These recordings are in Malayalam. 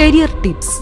കരിയർ ടിപ്സ്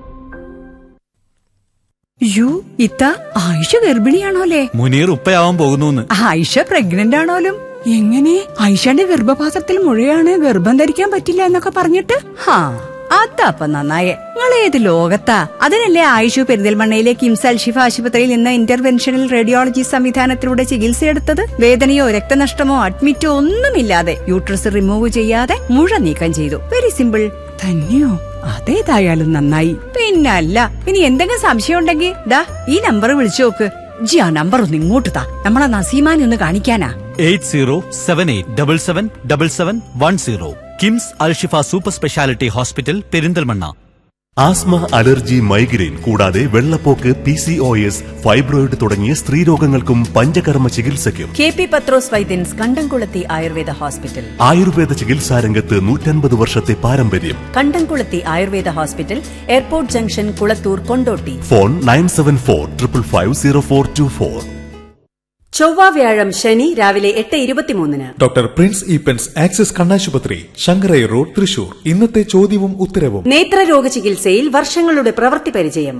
യു ഇത്ത ആയിഷ ഗർഭിണിയാണോലേ മുനീർ ഉപ്പയാവാൻ പോകുന്നു ആയിഷ പ്രഗ്നന്റ് ആണോലും എങ്ങനെ ആയിഷയുടെ ഗർഭപാത്രത്തിൽ മുഴയാണ് ഗർഭം ധരിക്കാൻ പറ്റില്ല എന്നൊക്കെ പറഞ്ഞിട്ട് ഹാ അതപ്പ നന്നായേ നിങ്ങൾ ഏത് ലോകത്താ അതിനല്ലേ ആയിഷു പെരിന്തൽമണ്ണയിലെ കിംസ് അൽഷിഫ ആശുപത്രിയിൽ നിന്ന് ഇന്റർവെൻഷണൽ റേഡിയോളജി സംവിധാനത്തിലൂടെ ചികിത്സയെടുത്തത് വേദനയോ രക്തനഷ്ടമോ അഡ്മിറ്റോ ഒന്നുമില്ലാതെ യൂട്രസ് റിമൂവ് ചെയ്യാതെ മുഴ നീക്കം ചെയ്തു വെരി സിമ്പിൾ തന്നെയോ അതേതായാലും നന്നായി പിന്നല്ല ഇനി എന്തെങ്കിലും സംശയം ഉണ്ടെങ്കിൽ ദാ ഈ നമ്പർ വിളിച്ചു നോക്ക് ജി ആ നമ്പർ ഒന്ന് ഇങ്ങോട്ട് താ നമ്മളെ നസീമാനെ ഒന്ന് കാണിക്കാനാ eight zero seven eight double seven double seven one zero KIMS Alshifa super speciality hospital Perinthalmanna asthma allergy migraine കൂടാതെ വെള്ളപ്പോക്ക് P C O S fibroid തുടങ്ങിയ സ്ത്രീരോഗങ്ങൾക്കും പഞ്ചകർമ്മ ചികിത്സയ്ക്കും കെ പി പത്രോസ് വൈദ്യൻസ് കണ്ടംകുളത്തി ആയുർവേദ ഹോസ്പിറ്റൽ ആയുർവേദ ചികിത്സാ രംഗത്ത് നൂറ്റൻപത് വർഷത്തെ പാരമ്പര്യം Kandamkulathy Ayurveda hospital airport junction Kulathur Kondotty phone nine seven four triple five zero four two four ചൊവ്വ വ്യാഴം ശനി രാവിലെ എട്ട് ഇരുപത്തിമൂന്നിന് ഡോക്ടർ പ്രിൻസ് ഈപ്പൻസ് ആക്സിസ് കണ്ണാശുപത്രി ശങ്കരൈ റോഡ് തൃശൂർ ഇന്നത്തെ ചോദ്യവും ഉത്തരവും നേത്രരോഗ ചികിത്സയിൽ വർഷങ്ങളുടെ പ്രവൃത്തി പരിചയം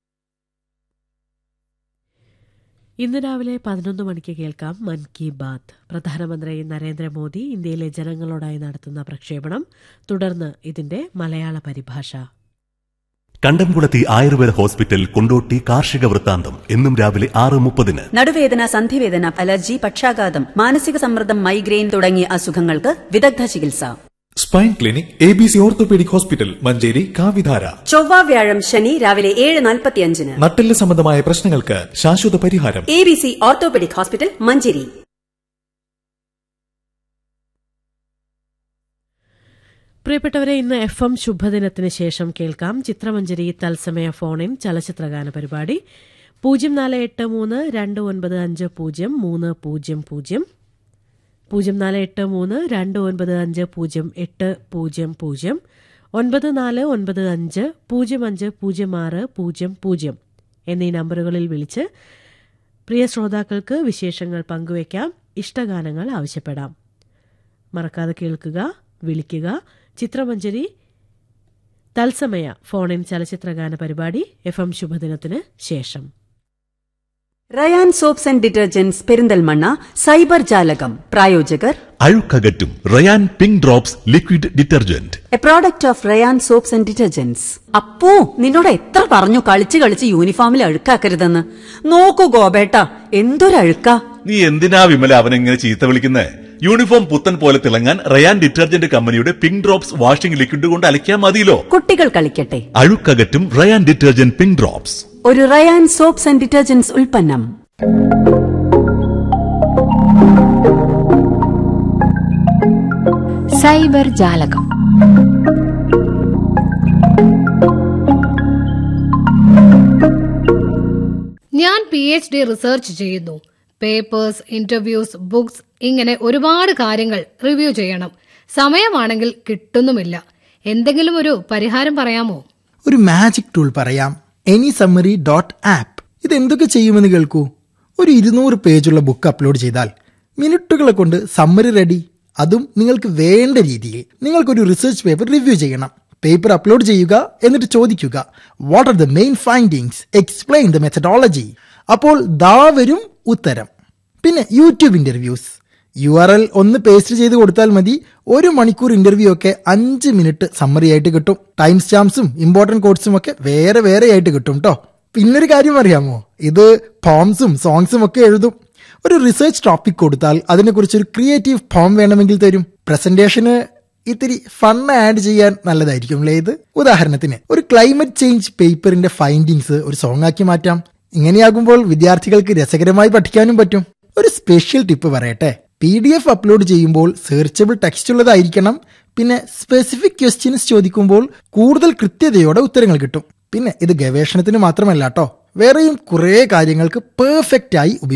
ഇന്ന് രാവിലെ പതിനൊന്ന് മണിക്ക് കേൾക്കാം മൻ കി ബാത്ത് പ്രധാനമന്ത്രി നരേന്ദ്രമോദി ഇന്ത്യയിലെ ജനങ്ങളോടായി നടത്തുന്ന പ്രക്ഷേപണം തുടർന്ന് ഇതിന്റെ മലയാള പരിഭാഷ കണ്ടംകുളത്തി ആയുർവേദ ഹോസ്പിറ്റൽ കൊണ്ടോട്ടി കാർഷിക വൃത്താന്തം എന്നും രാവിലെ ആറ് മുപ്പതിന് നടുവേദന സന്ധിവേദന അലർജി പക്ഷാഘാതം മാനസിക സമ്മർദ്ദം മൈഗ്രെയിൻ തുടങ്ങിയ അസുഖങ്ങൾക്ക് വിദഗ്ധ ചികിത്സ spine clinic A B C orthopaedic hospital Manjeri കാവിധാര ചൊവ്വ വ്യാഴം ശനി രാവിലെ ഏഴ് നാൽപ്പത്തിയഞ്ചിന് നട്ടെല്ല് സംബന്ധമായ പ്രശ്നങ്ങൾക്ക് ശാശ്വത പരിഹാരം A B C orthopaedic hospital Manjeri പ്രിയപ്പെട്ടവരെ ഇന്ന് എഫ് എം ശുഭദിനത്തിന് ശേഷം കേൾക്കാം ചിത്രമഞ്ജരി തത്സമയ ഫോണിൻ ചലച്ചിത്രഗാന പരിപാടി പൂജ്യം നാല് എട്ട് മൂന്ന് രണ്ട് ഒൻപത് അഞ്ച് പൂജ്യം മൂന്ന് പൂജ്യം പൂജ്യം പൂജ്യം നാല് എട്ട് മൂന്ന് രണ്ട് ഒൻപത് അഞ്ച് പൂജ്യം എട്ട് പൂജ്യം പൂജ്യം ഒൻപത് നാല് ഒൻപത് അഞ്ച് പൂജ്യം അഞ്ച് പൂജ്യം ആറ് പൂജ്യം പൂജ്യം എന്നീ നമ്പറുകളിൽ വിളിച്ച് പ്രിയ ശ്രോതാക്കൾക്ക് വിശേഷങ്ങൾ പങ്കുവയ്ക്കാം ഇഷ്ടഗാനങ്ങൾ ആവശ്യപ്പെടാം മറക്കാതെ കേൾക്കുക വിളിക്കുക ചിത്രമഞ്ജരി തത്സമയ ഫോണിൻ ചലച്ചിത്രഗാന പരിപാടി എഫ് എം ശുഭദിനത്തിന് ശേഷം Rayan soaps and detergents Perinthalmanna cyber ജാലകം പ്രായോജകർ അഴുക്കകറ്റും Rayan pink drops liquid detergent a product of Rayan soaps and detergents Appu നിന്നോട് എത്ര പറഞ്ഞു കളിച്ച് കളിച്ച് യൂണിഫോമിൽ അഴുക്കാക്കരുതെന്ന് നോക്കൂ ഗോപേട്ട എന്തൊരഴുക്കാ നീ എന്തിനാ വിമല അവനെങ്ങനെ ചീത്ത വിളിക്കുന്നേ യൂണിഫോം പുത്തൻ പോലെ തിളങ്ങാൻ റയാൻ ഡിറ്റർജന്റ് കമ്പനിയുടെ പിങ്ക് ഡ്രോപ്സ് വാഷിംഗ് ലിക്വിഡ് കൊണ്ട് അലക്കിയാൽ മതിയല്ലോ കുട്ടികൾ കളിക്കട്ടെ അഴുക്കകറ്റും റയാൻ ഡിറ്റർജന്റ് പിങ്ക് ഡ്രോപ്സ് ഒരു റയാൻ സോപ്സ് ആൻഡ് ഡിറ്റർജന്റ്സ് ഉൽപ്പന്നം സൈബർ ജാലകം ഞാൻ പി എച്ച് ഡി റിസർച്ച് ചെയ്യുന്നു പേപ്പേഴ്സ് ഇന്റർവ്യൂസ് ബുക്സ് ഇങ്ങനെ ഒരുപാട് കാര്യങ്ങൾ റിവ്യൂ ചെയ്യണം സമയമാണെങ്കിൽ കിട്ടുന്നുമില്ല എന്തെങ്കിലും ഒരു പരിഹാരം പറയാമോ ഒരു മാജിക് ടൂൾ പറയാം എനി സമ്മറി ഡോട്ട് ആപ്പ് ഇത് എന്തൊക്കെ ചെയ്യുമെന്ന് കേൾക്കൂ ഒരു ഇരുന്നൂറ് പേജുള്ള ബുക്ക് അപ്ലോഡ് ചെയ്താൽ മിനിറ്റുകളെ കൊണ്ട് സമ്മറി റെഡി അതും നിങ്ങൾക്ക് വേണ്ട രീതിയിൽ നിങ്ങൾക്കൊരു റിസർച്ച് പേപ്പർ റിവ്യൂ ചെയ്യണം പേപ്പർ അപ്ലോഡ് ചെയ്യുക എന്നിട്ട് ചോദിക്കുക what are the main findings explain the methodology അപ്പോൾ ദാ വരും ഉത്തരം പിന്നെ YouTube interviews U R L ഒന്ന് പേസ്റ്റ് ചെയ്ത് കൊടുത്താൽ മതി ഒരു മണിക്കൂർ ഇന്റർവ്യൂ ഒക്കെ അഞ്ച് മിനിറ്റ് സമ്മറി ആയിട്ട് കിട്ടും ടൈം സ്റ്റാമ്പ്സും ഇമ്പോർട്ടന്റ് കോഡ്സും ഒക്കെ വേറെ വേറെ ആയിട്ട് കിട്ടും കേട്ടോ പിന്നൊരു കാര്യം അറിയാമോ ഇത് ഫോംസും സോങ്സും ഒക്കെ എഴുതും ഒരു റിസർച്ച് ടോപ്പിക് കൊടുത്താൽ അതിനെക്കുറിച്ച് ഒരു ക്രിയേറ്റീവ് ഫോം വേണമെങ്കിൽ തരും പ്രസന്റേഷന് ഇത്തിരി ഫൺ ആഡ് ചെയ്യാൻ നല്ലതായിരിക്കും അല്ലേ ഇത് ഉദാഹരണത്തിന് ഒരു ക്ലൈമറ്റ് ചേഞ്ച് പേപ്പറിന്റെ ഫൈൻഡിങ്സ് ഒരു സോങ് ആക്കി മാറ്റാം ഇങ്ങനെയാകുമ്പോൾ വിദ്യാർത്ഥികൾക്ക് രസകരമായി പഠിക്കാനും പറ്റും ഒരു സ്പെഷ്യൽ ടിപ്പ് പറയട്ടെ പി ഡി എഫ് അപ്ലോഡ് ചെയ്യുമ്പോൾ സെർച്ചബിൾ ടെക്സ്റ്റ് ഉള്ളതായിരിക്കണം പിന്നെ സ്പെസിഫിക് ക്വസ്റ്റ്യൻസ് ചോദിക്കുമ്പോൾ കൂടുതൽ കൃത്യതയോടെ ഉത്തരങ്ങൾ കിട്ടും പിന്നെ ഇത് ഗവേഷണത്തിന് മാത്രമല്ല കേട്ടോ വേറെയും കുറേ കാര്യങ്ങൾക്ക് പെർഫെക്റ്റ് ആയി ഉപയോഗിക്കാം